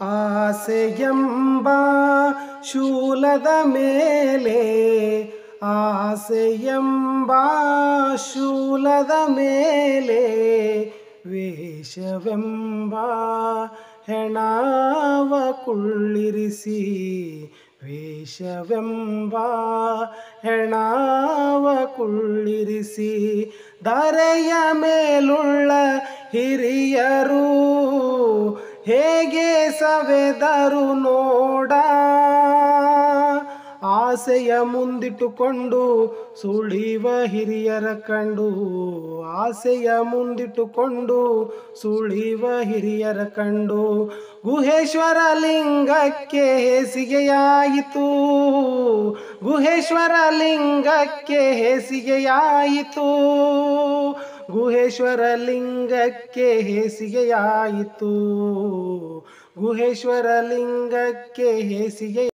ಆಸೆಯೆಂಬ ಶೂಲದ ಮೇಲೆ ಆಸೆಯೆಂಬ ಶೂಲದ ಮೇಲೆ ವೇಷವೆಂಬ ಹೆಣವ ಕುಳ್ಳಿರಿಸಿ ವೇಷವೆಂಬ ಹೆಣವ ಕುಳ್ಳಿರಿಸಿ ಧರೆಯ ಮೇಲುಳ್ಳ ಹಿರಿಯರು ಹೇಗೆ ಸವೆದರು ನೋಡ ಆಸೆಯ ಮುಂದಿಟ್ಟುಕೊಂಡು ಸುಳಿವ ಹಿರಿಯರ ಕಂಡು ಆಸೆಯ ಮುಂದಿಟ್ಟುಕೊಂಡು ಸುಳಿವ ಹಿರಿಯರ ಕಂಡು ಗುಹೇಶ್ವರ ಲಿಂಗಕ್ಕೆ ಹೇಸಿಗೆಯಾಯಿತು ಗುಹೇಶ್ವರ ಲಿಂಗಕ್ಕೆ ಹೇಸಿಗೆಯಾಯಿತು ಗುಹೇಶ್ವರ ಲಿಂಗಕ್ಕೆ ಹೇಸಿಗೆಯಾಯಿತು ಗುಹೇಶ್ವರ ಲಿಂಗಕ್ಕೆ ಹೇಸಿಗೆ